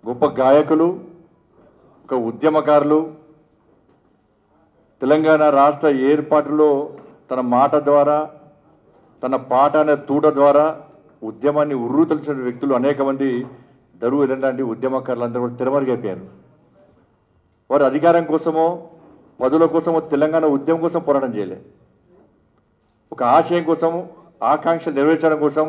గొప్ప గాయకులు ఒక ఉద్యమకారులు తెలంగాణ రాష్ట్ర ఏర్పాటులో తన మాట ద్వారా తన పాట అనే తూట ద్వారా ఉద్యమాన్ని ఉర్రూతలిసిన వ్యక్తులు అనేక మంది దరువు ఎలాంటి ఉద్యమకారులందరూ కూడా తిరమరుగైపోయారు వారు అధికారం కోసమో పదుల కోసమో తెలంగాణ ఉద్యమం కోసం పోరాటం చేయలే ఒక ఆశయం కోసం ఆకాంక్ష నెరవేర్చడం కోసం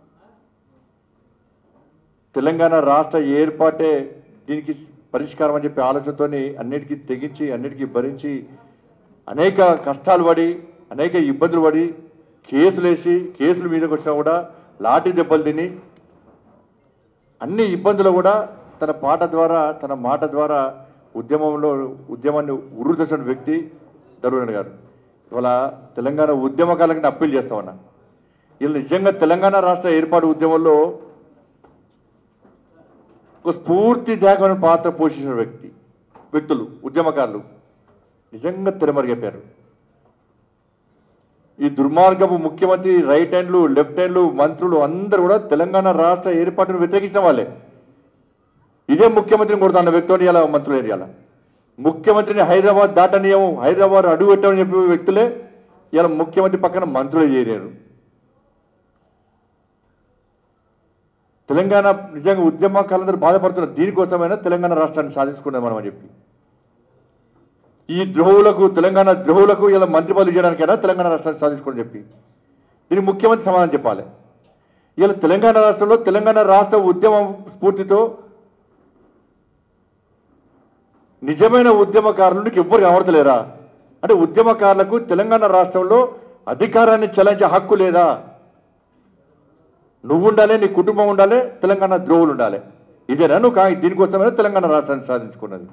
తెలంగాణ రాష్ట్ర ఏర్పాటే దీనికి పరిష్కారం అని చెప్పి ఆలోచనతోని అన్నిటికీ తెగించి అన్నిటికీ భరించి అనేక కష్టాలు పడి అనేక ఇబ్బందులు పడి కేసులు వేసి కేసుల మీదకి వచ్చినా కూడా లాఠీ దెబ్బలు తిని అన్ని ఇబ్బందులు కూడా తన పాట ద్వారా తన మాట ద్వారా ఉద్యమంలో ఉద్యమాన్ని ఉర్రుతొచ్చిన వ్యక్తి దరుణ్ గారు ఇవాళ తెలంగాణ ఉద్యమకాలకు అప్పీల్ చేస్తామన్నా వీళ్ళు నిజంగా తెలంగాణ రాష్ట్ర ఏర్పాటు ఉద్యమంలో ఒక స్ఫూర్తిదాయకమైన పాత్ర పోషించిన వ్యక్తి వ్యక్తులు ఉద్యమకారులు నిజంగా తెరమరిగైపోయారు ఈ దుర్మార్గపు ముఖ్యమంత్రి రైట్ హ్యాండ్లు లెఫ్ట్ హ్యాండ్లు మంత్రులు అందరూ కూడా తెలంగాణ రాష్ట్ర ఏర్పాటును వ్యతిరేకించిన వాళ్ళే ఇదే ముఖ్యమంత్రిని కొడుతున్న వ్యక్తులు ఇలా మంత్రులు ఏరియాల ముఖ్యమంత్రిని హైదరాబాద్ దాటనీయము హైదరాబాద్ అడుగు పెట్టమని చెప్పే వ్యక్తులే ఇలా ముఖ్యమంత్రి పక్కన మంత్రులు చేరారు తెలంగాణ నిజంగా ఉద్యమకాలందరూ బాధపడుతున్నారు దీనికోసమైనా తెలంగాణ రాష్ట్రాన్ని సాధించుకున్నాం మనం అని చెప్పి ఈ ద్రోహులకు తెలంగాణ ద్రోహులకు ఇలా మంత్రి పదవి చేయడానికైనా తెలంగాణ రాష్ట్రాన్ని సాధించుకోని చెప్పి దీనికి ముఖ్యమంత్రి సమాధానం చెప్పాలి ఇలా తెలంగాణ రాష్ట్రంలో తెలంగాణ రాష్ట్ర ఉద్యమం స్ఫూర్తితో నిజమైన ఉద్యమకారులకు ఎవ్వరు కనబడతలేరా అంటే ఉద్యమకారులకు తెలంగాణ రాష్ట్రంలో అధికారాన్ని చెలాయించే హక్కు లేదా నువ్వు ఉండాలి నీ కుటుంబం ఉండాలి తెలంగాణ ద్రోవులు ఉండాలి ఇదేనా నువ్వు కా- దీనికోసమైనా తెలంగాణ రాష్ట్రాన్ని సాధించుకున్నది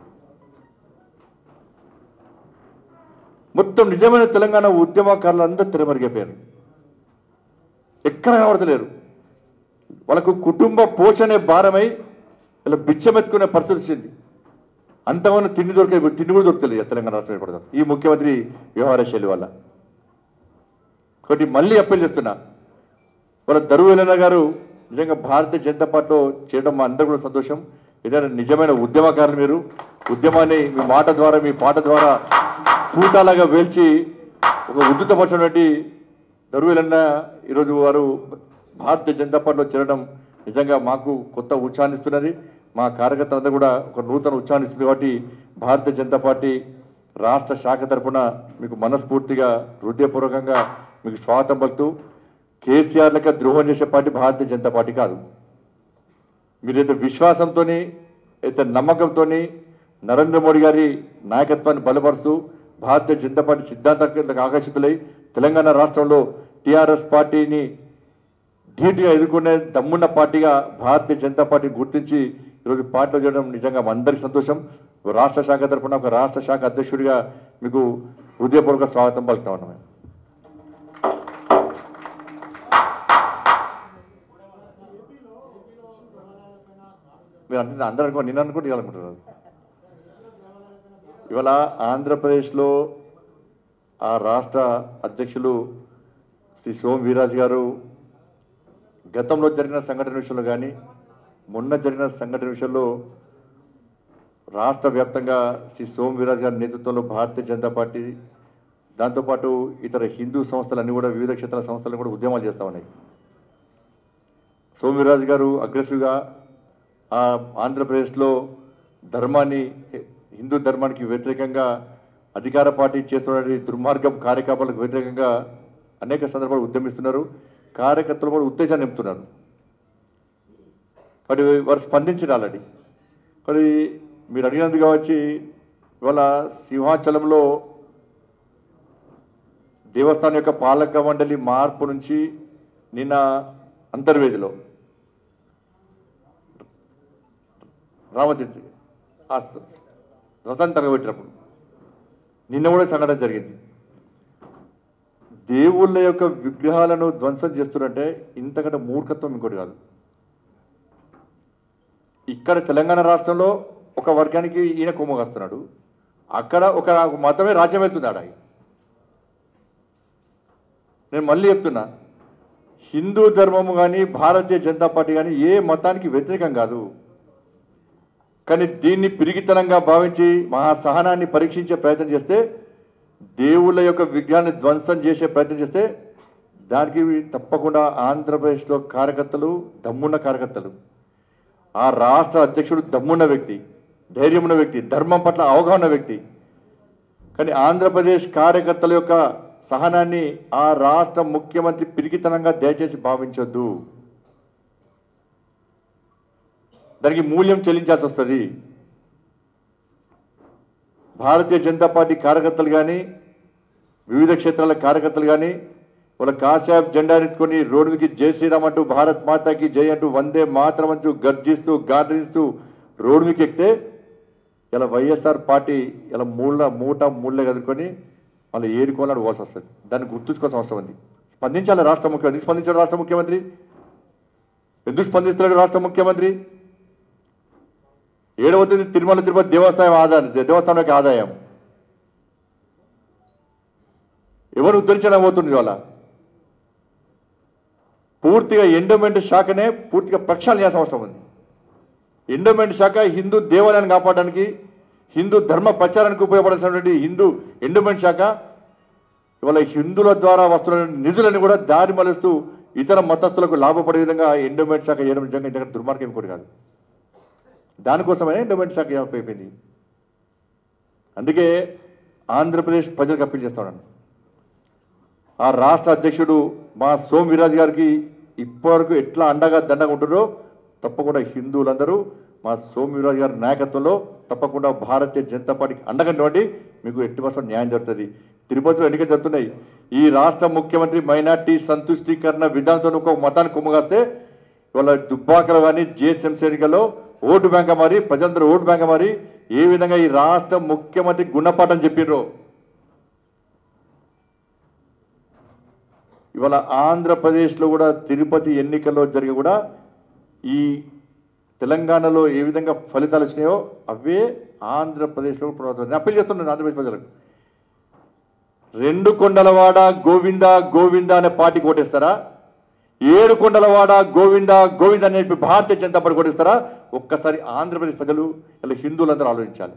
మొత్తం నిజమైన తెలంగాణ ఉద్యమకారులు అందరూ తెరమరిగిపోయారు ఎక్కడ కనబడతలేరు వాళ్ళకు కుటుంబ పోషణే భారమై ఇలా బిచ్చమెత్తుకునే పరిస్థితి వచ్చింది అంతమంది తిండి దొరికే తిండి కూడా దొరుకుతుంది తెలంగాణ రాష్ట్రం ఏర్పడతాం ఈ ముఖ్యమంత్రి వ్యవహార శైలి వల్ల ఒకటి మళ్ళీ అప్పీల్ చేస్తున్నా వాళ్ళ దరువేలన్న గారు నిజంగా భారతీయ జనతా పార్టీలో చేయడం మా అందరూ కూడా సంతోషం ఏదైనా నిజమైన ఉద్యమకారులు మీరు ఉద్యమాన్ని మీ మాట ద్వారా మీ పాట ద్వారా తూటాలాగా వేల్చి ఒక ఉద్ధృతపరచినటువంటి దరువేలన్న ఈరోజు వారు భారతీయ జనతా పార్టీలో చేరడం నిజంగా మాకు కొత్త ఉత్సాహాన్ని ఇస్తున్నది మా కార్యకర్తలందరూ కూడా ఒక నూతన ఉత్సాహాన్ని ఇస్తుంది కాబట్టి భారతీయ జనతా పార్టీ రాష్ట్ర శాఖ తరఫున మీకు మనస్ఫూర్తిగా హృదయపూర్వకంగా మీకు స్వాగతం పలుకుతూ కేసీఆర్ లెక్క ద్రోహం చేసే పార్టీ భారతీయ జనతా పార్టీ కాదు మీరైతే విశ్వాసంతో అయితే నమ్మకంతో నరేంద్ర మోడీ గారి నాయకత్వాన్ని బలపరుస్తూ భారతీయ జనతా పార్టీ సిద్ధాంతాలకు ఆకర్షితులై తెలంగాణ రాష్ట్రంలో టీఆర్ఎస్ పార్టీని ధీటుగా ఎదుర్కొనే దమ్మున్న పార్టీగా భారతీయ జనతా పార్టీ గుర్తించి ఈరోజు పార్టీలో చేయడం నిజంగా మా అందరికీ సంతోషం రాష్ట్ర శాఖ తరఫున ఒక రాష్ట్ర శాఖ అధ్యక్షుడిగా మీకు హృదయపూర్వక స్వాగతం పలుకుతా ఉన్నాం మేము. మీరు అంటే అందరూ అనుకో నిన్న అనుకుంటే ఇవాళ అనుకుంటున్నారు ఇవాళ ఆంధ్రప్రదేశ్లో ఆ రాష్ట్ర అధ్యక్షులు శ్రీ సోమ వీరాజ్ గారు గతంలో జరిగిన సంఘటన విషయంలో కానీ మొన్న జరిగిన సంఘటన విషయంలో రాష్ట్ర వ్యాప్తంగా శ్రీ సోమ వీరాజ్ గారి నేతృత్వంలో భారతీయ జనతా పార్టీ దాంతోపాటు ఇతర హిందూ సంస్థలన్నీ కూడా వివిధ క్షేత్రాల సంస్థలు కూడా ఉద్యమాలు చేస్తూ ఉన్నాయి సోమవీరాజు గారు అగ్రెసివ్గా ఆ ఆంధ్రప్రదేశ్లో ధర్మాన్ని హిందూ ధర్మానికి వ్యతిరేకంగా అధికార పార్టీ చేస్తున్న దుర్మార్గం కార్యకలాపాలకు వ్యతిరేకంగా అనేక సందర్భాలు ఉద్యమిస్తున్నారు కార్యకర్తలు కూడా ఉత్తేజాన్ని నింపుతున్నారు మరి వారు స్పందించిన ఆల్రెడీ మరి మీరు అడిగినందుకు వచ్చి ఇవాళ సింహాచలంలో దేవస్థానం యొక్క పాలక మండలి మార్పు నుంచి నిన్న అంతర్వేదిలో రామచంద్ర ఆ స- స- రథాన్ని తరగబెట్టినప్పుడు నిన్న కూడా సంఘటన జరిగింది దేవుళ్ళ యొక్క విగ్రహాలను ధ్వంసం చేస్తున్నట్టే ఇంతకంటే మూర్ఖత్వం ఇంకోటి కాదు ఇక్కడ తెలంగాణ రాష్ట్రంలో ఒక వర్గానికి ఈయన కొమ్మగాస్తున్నాడు అక్కడ ఒక మతమే రాజ్యం వెళ్తుంది ఆడ నేను మళ్ళీ చెప్తున్నా హిందూ ధర్మము కానీ భారతీయ జనతా పార్టీ కానీ ఏ మతానికి వ్యతిరేకం కాదు కానీ దీన్ని పిరిగితనంగా భావించి మహా సహనాన్ని పరీక్షించే ప్రయత్నం చేస్తే దేవుళ్ళ యొక్క విగ్రహాన్ని ధ్వంసం చేసే ప్రయత్నం చేస్తే దానికి తప్పకుండా ఆంధ్రప్రదేశ్లో కార్యకర్తలు దమ్మున్న కార్యకర్తలు ఆ రాష్ట్ర అధ్యక్షుడు దమ్మున్న వ్యక్తి ధైర్యమున్న వ్యక్తి ధర్మం పట్ల అవగాహన వ్యక్తి కానీ ఆంధ్రప్రదేశ్ కార్యకర్తల యొక్క సహనాన్ని ఆ రాష్ట్ర ముఖ్యమంత్రి పిరికితనంగా దయచేసి భావించొద్దు దానికి మూల్యం చెల్లించాల్సి వస్తుంది భారతీయ జనతా పార్టీ కార్యకర్తలు కానీ వివిధ క్షేత్రాల కార్యకర్తలు కానీ వాళ్ళ కాశాబ్ జెండా ఎత్తుకొని రోడ్డుకి జై శ్రీరామ్ అంటూ భారత్ మాతాకి జై అంటూ వందే మాత్రం అంటూ గర్జిస్తూ గార్జిస్తూ రోడ్డు మీకు ఎక్కితే ఇలా వైఎస్ఆర్ పార్టీ ఇలా మూల మూట మూలే కదుకొని మళ్ళీ ఏడుకోవాలని పోవాల్సి వస్తుంది దాన్ని గుర్తుంచుకోవాల్సిన అవసరం ఉంది స్పందించాలి రాష్ట్ర ముఖ్యమంత్రి ఎందుకు స్పందించాడు రాష్ట్ర ముఖ్యమంత్రి ఎందుకు స్పందిస్తున్నాడు రాష్ట్ర ముఖ్యమంత్రి ఏడవతుంది తిరుమల తిరుపతి దేవస్థానం ఆదాయం దేవస్థానం యొక్క ఆదాయం ఎవరు ఉద్ధరించడం పోతుంది ఇవాళ పూర్తిగా ఎండోమెంట్ శాఖనే పూర్తిగా ప్రక్షాళన చేయాల్సిన అవసరం ఉంది ఎండోమెంట్ శాఖ హిందూ దేవాలయాన్ని కాపాడడానికి హిందూ ధర్మ ప్రచారానికి ఉపయోగపడాల్సినటువంటి హిందూ ఎండోమెంట్ శాఖ ఇవాళ హిందువుల ద్వారా వస్తున్న నిధులను కూడా దారి మలుస్తూ ఇతర మతస్థులకు లాభపడే విధంగా ఎండోమెంట్ శాఖ చేయడం నిజంగా ఇంతకంటే దుర్మార్గం ఇంకోటి కాదు దానికోసమే ఎండోమెంట్ శాఖ అయిపోయింది అందుకే ఆంధ్రప్రదేశ్ ప్రజలకు అప్పీల్ చేస్తా ఉన్నాను ఆ రాష్ట్ర అధ్యక్షుడు మా సోమ్ వీరాజ్ గారికి ఇప్పటివరకు ఎట్లా అండగా దండగా ఉంటుందో తప్పకుండా హిందువులందరూ మా సోమ్ వీరాజ్ గారి నాయకత్వంలో తప్పకుండా భారతీయ జనతా పార్టీకి అండగా నిలబడి మీకు ఎట్టి పర్సెంట్ న్యాయం జరుగుతుంది తిరుపతిలో ఎన్నికలు జరుగుతున్నాయి ఈ రాష్ట్ర ముఖ్యమంత్రి మైనార్టీ సంతుష్టీకరణ విధానంతో ఒక మతాన్ని కుమ్మగాస్తే ఇవాళ దుబ్బాకలో కానీ జిఎస్ఎంసీ ఎన్నికల్లో ఓటు బ్యాంక్ మారి ప్రజలందరూ ఓటు బ్యాంక్ మారి ఏ విధంగా ఈ రాష్ట్ర ముఖ్యమంత్రి గుణపాఠం చెప్పిర్రో ఇవాళ ఆంధ్రప్రదేశ్లో కూడా తిరుపతి ఎన్నికల్లో జరిగి కూడా ఈ తెలంగాణలో ఏ విధంగా ఫలితాలు వచ్చినాయో అవే ఆంధ్రప్రదేశ్లో పునరావృతం నేను అప్పీల్ చేస్తున్నాను ఆంధ్రప్రదేశ్ ప్రజలకు రెండు కొండలవాడ గోవింద గోవింద అనే పార్టీకి ఓటేస్తారా ఏడు కొండలవాడ గోవింద గోవింద అని చెప్పి భారతీయ జనతా పార్టీ ఓటేస్తారా ఒక్కసారి ఆంధ్రప్రదేశ్ ప్రజలు ఇలా హిందువులందరూ ఆలోచించాలి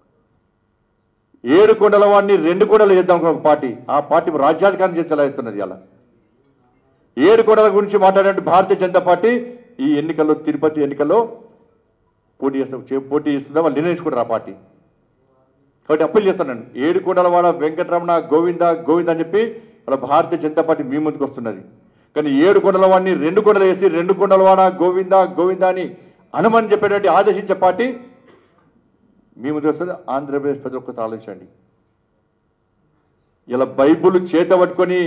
ఏడు కొండలవాడిని రెండు కొండలు చేద్దాం అనుకున్న ఒక పార్టీ ఆ పార్టీ రాజ్యాధికారం చేసి చలాయిస్తున్నది అలా ఏడు కొండల గురించి మాట్లాడే భారతీయ జనతా పార్టీ ఈ ఎన్నికల్లో తిరుపతి ఎన్నికల్లో పోటీ చేస్తా చే- పోటీ చేస్తుందా వాళ్ళు నిర్ణయించుకుంటారు ఆ పార్టీ కాబట్టి అప్పీల్ చేస్తున్నాను ఏడు కొండలవాడ వెంకటరమణ గోవింద గోవింద అని చెప్పి వాళ్ళ భారతీయ జనతా పార్టీ మీ ముందుకు వస్తున్నది కానీ ఏడు కొండలవాడిని రెండు కొండలు వేసి రెండు కొండలవాడ గోవింద గోవింద అని అనుమని చెప్పేటువంటి ఆదేశించే పార్టీ మీ ముందుకు వస్తుంది ఆంధ్రప్రదేశ్ ప్రజలు ఒక్కసారి ఆలోచించండి ఇలా బైబుల్ చేత పట్టుకొని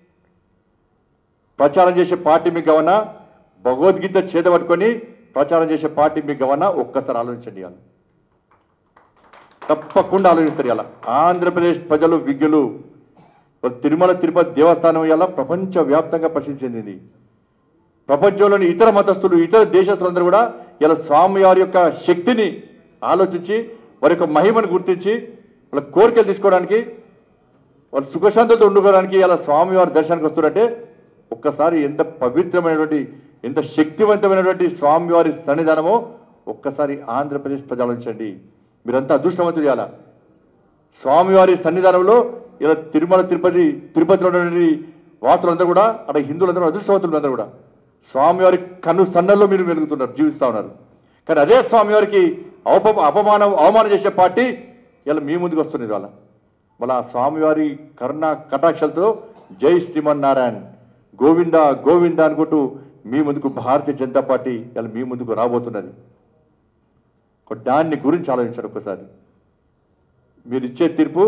ప్రచారం చేసే పార్టీ మీకు గవన భగవద్గీత చేత పట్టుకొని ప్రచారం చేసే పార్టీ మీకు గవన ఒక్కసారి ఆలోచించండి ఇవాళ తప్పకుండా ఆలోచిస్తారు ఇలా ఆంధ్రప్రదేశ్ ప్రజలు విజ్ఞులు మరి తిరుమల తిరుపతి దేవస్థానం ఇలా ప్రపంచ వ్యాప్తంగా ప్రసిద్ధి చెందింది ప్రపంచంలోని ఇతర మతస్థులు ఇతర దేశస్తులందరూ కూడా ఇలా స్వామివారి యొక్క శక్తిని ఆలోచించి వారి యొక్క మహిమను గుర్తించి వాళ్ళ కోరికలు తీసుకోవడానికి వాళ్ళు సుఖశాంతులతో ఉండుకోవడానికి ఇలా స్వామివారి దర్శనానికి వస్తున్నారంటే ఒక్కసారి ఎంత పవిత్రమైనటువంటి ఎంత శక్తివంతమైనటువంటి స్వామివారి సన్నిధానమో ఒక్కసారి ఆంధ్రప్రదేశ్ ప్రజలు ఆలోచించండి మీరంతా అదృష్టవంతులు ఇలా స్వామివారి సన్నిధానంలో ఇలా తిరుమల తిరుపతి తిరుపతిలో ఉన్నటువంటి వాసులందరూ కూడా అక్కడ హిందువులందరూ అదృష్టవంతులు అందరూ కూడా స్వామివారి కన్ను సన్నల్లో మీరు వెలుగుతున్నారు జీవిస్తూ ఉన్నారు కానీ అదే స్వామివారికి అవప అపమానం అవమానం చేసే పార్టీ ఇలా మీ ముందుకు వస్తున్నది వాళ్ళ మళ్ళా ఆ స్వామివారి కరుణ కటాక్షలతో జై శ్రీమన్నారాయణ గోవింద గోవింద అనుకుంటూ మీ ముందుకు భారతీయ జనతా పార్టీ ఇలా మీ ముందుకు రాబోతున్నది దాన్ని గురించి ఆలోచించారు ఒక్కసారి మీరు ఇచ్చే తీర్పు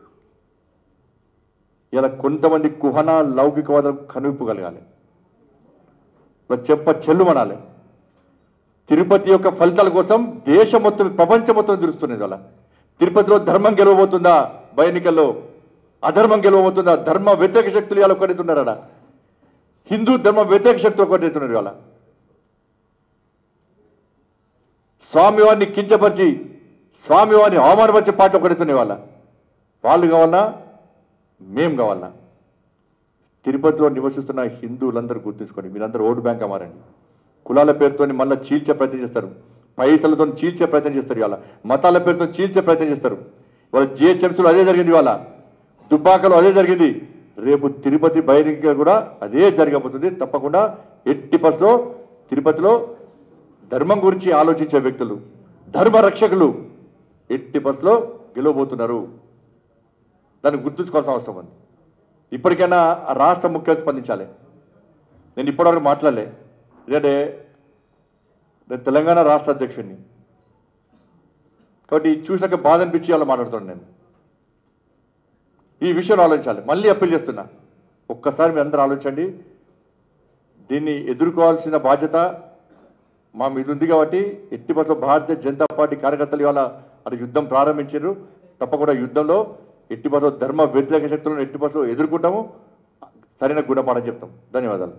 ఇలా కొంతమంది కుహన లౌకికవాదం కనువిప్పగలగాలి ఇలా చెప్ప చెల్లుమనాలి తిరుపతి యొక్క ఫలితాల కోసం దేశం మొత్తం ప్రపంచం మొత్తం తెలుస్తున్నది అలా తిరుపతిలో ధర్మం గెలవబోతుందా బై ఎన్నికల్లో అధర్మం గెలవబోతుందా ధర్మ వ్యతిరేక శక్తులు ఇలా కొడుతున్నారు అలా హిందూ ధర్మ వ్యతిరేక శక్తులు కొడుతున్నారు అలా స్వామివారిని కించపరిచి స్వామివారిని అవమానపరిచే పార్టీ ఒకడుతున్నాయి వాళ్ళ వాళ్ళు కావాలన్నా మేం కావాలన్నా తిరుపతిలో నివసిస్తున్న హిందువులందరూ గుర్తుంచుకోండి మీరందరూ ఓటు బ్యాంక్ మారండి కులాల పేరుతోని మళ్ళీ చీల్చే ప్రయత్నం చేస్తారు పైసలతో చీల్చే ప్రయత్నం చేస్తారు ఇవాళ మతాల పేరుతో చీల్చే ప్రయత్నం చేస్తారు ఇవాళ జిహెచ్ఎంసీలో అదే జరిగింది ఇవాళ దుబ్బాకలో అదే జరిగింది రేపు తిరుపతి బహిరంగ కూడా అదే జరగబోతుంది తప్పకుండా ఎట్టి బస్లో తిరుపతిలో ధర్మం గురించి ఆలోచించే వ్యక్తులు ధర్మ రక్షకులు ఎట్టి బస్లో గెలవబోతున్నారు దాన్ని గుర్తుంచుకోవాల్సిన అవసరం ఉంది ఇప్పటికైనా ఆ రాష్ట్ర ముఖ్యమంత్రి స్పందించాలి నేను ఇప్పటివరకు మాట్లాడలే ఎందుకంటే నేను తెలంగాణ రాష్ట్ర అధ్యక్షుడిని కాబట్టి చూసాక బాధ అనిపించి అలా మాట్లాడుతాను నేను ఈ విషయంలో ఆలోచించాలి మళ్ళీ అప్పీల్ చేస్తున్నా ఒక్కసారి మీరు అందరూ ఆలోచించండి దీన్ని ఎదుర్కోవాల్సిన బాధ్యత మా మీద ఉంది కాబట్టి ఎట్టి పట్ల భారతీయ జనతా పార్టీ కార్యకర్తలు ఇవాళ అది యుద్ధం ప్రారంభించారు తప్పకుండా యుద్ధంలో ఎట్టి పట్ల ధర్మ వ్యతిరేక శక్తులను ఎట్టి పట్ల ఎదుర్కొంటాము సరైన గుణపాఠం చెప్తాం ధన్యవాదాలు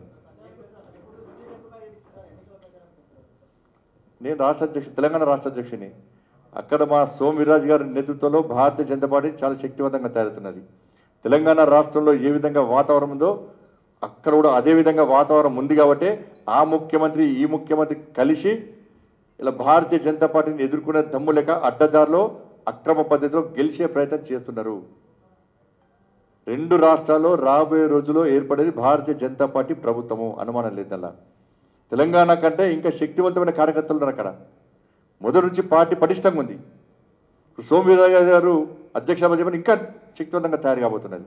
నేను రాష్ట్ర అధ్యక్షుడు తెలంగాణ రాష్ట్ర అధ్యక్షుని అక్కడ మా సోమ్ వీర్రాజు గారి నేతృత్వంలో భారతీయ జనతా పార్టీ చాలా శక్తివంతంగా తయారవుతున్నది తెలంగాణ రాష్ట్రంలో ఏ విధంగా వాతావరణం ఉందో అక్కడ కూడా అదే విధంగా వాతావరణం ఉంది కాబట్టి ఆ ముఖ్యమంత్రి ఈ ముఖ్యమంత్రి కలిసి ఇలా భారతీయ జనతా పార్టీని ఎదుర్కొనే దమ్ము లేక అడ్డదారిలో అక్రమ పద్ధతిలో గెలిచే ప్రయత్నం చేస్తున్నారు రెండు రాష్ట్రాల్లో రాబోయే రోజుల్లో ఏర్పడేది భారతీయ జనతా పార్టీ ప్రభుత్వము అనుమానం లేదల్లా తెలంగాణ కంటే ఇంకా శక్తివంతమైన కార్యకర్తలు ఉన్నారు అక్కడ మొదటి నుంచి పార్టీ పటిష్టంగా ఉంది ఇప్పుడు సోమవీరయ్య గారు అధ్యక్ష చెప్పని ఇంకా శక్తివంతంగా తయారు కాబోతున్నది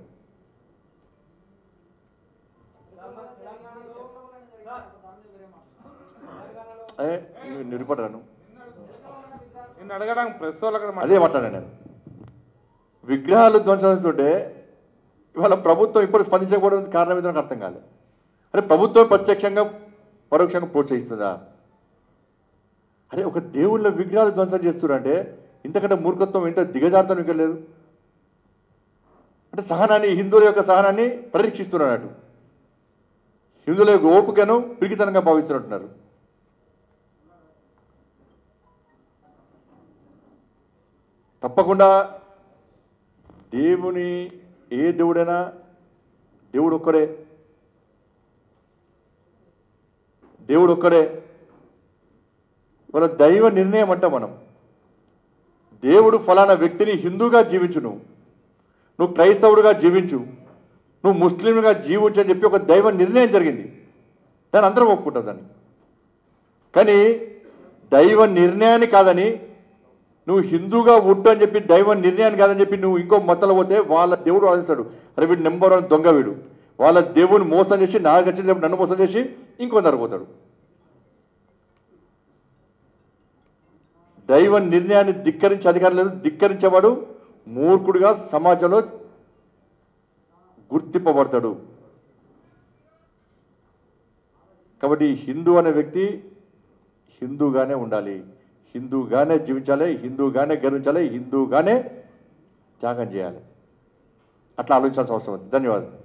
అదే నిరుపడను నిన్ను అడగడానికి ప్రెస్ వాళ్ళు అక్కడ అదే మాట్లాడాను నేను విగ్రహాలు ధ్వంసంతుంటే ఇవాళ ప్రభుత్వం ఇప్పుడు స్పందించకపోవడం కారణం ఏదో నాకు అర్థం కాలేదు అరే ప్రభుత్వం ప్రత్యక్షంగా పరోక్షంగా ప్రోత్సహిస్తుందా అరే ఒక దేవుళ్ళ విగ్రహాలు ధ్వంసం చేస్తున్నారంటే ఇంతకంటే మూర్ఖత్వం ఇంత దిగజారుతం ఇంకా లేదు అంటే సహనాన్ని హిందువుల యొక్క సహనాన్ని పరీక్షిస్తున్నట్టు హిందువుల యొక్క ఓపికను పిరికితనంగా భావిస్తున్నట్టున్నారు తప్పకుండా దేవుని ఏ దేవుడైనా దేవుడు ఒక్కడే దేవుడు ఒక్కడే మన దైవ నిర్ణయం అంట మనం దేవుడు ఫలానా వ్యక్తిని హిందూగా జీవించు నువ్వు నువ్వు క్రైస్తవుడుగా జీవించు నువ్వు ముస్లింగా జీవించు అని చెప్పి ఒక దైవ నిర్ణయం జరిగింది దాన్ని అందరం ఒప్పుకుంటాం దాన్ని కానీ దైవ నిర్ణయాన్ని కాదని నువ్వు హిందూగా ఉంటు అని చెప్పి దైవ నిర్ణయాన్ని కాదని చెప్పి నువ్వు ఇంకో మతంలో పోతే వాళ్ళ దేవుడు ఆలోచిస్తాడు అరే వీడు నెంబర్ వన్ దొంగ వీడు వాళ్ళ దేవుని మోసం చేసి నాకు వచ్చిన నన్ను మోసం చేసి ఇంకొందరు పోతాడు దైవ నిర్ణయాన్ని ధిక్కరించే అధికారం లేదు ధిక్కరించేవాడు మూర్ఖుడిగా సమాజంలో గుర్తింపబడతాడు కాబట్టి హిందూ అనే వ్యక్తి హిందూగానే ఉండాలి హిందూగానే జీవించాలి హిందూగానే గర్వించాలి హిందూగానే త్యాగం చేయాలి అట్లా ఆలోచించాల్సిన అవసరం ఉంది ధన్యవాదాలు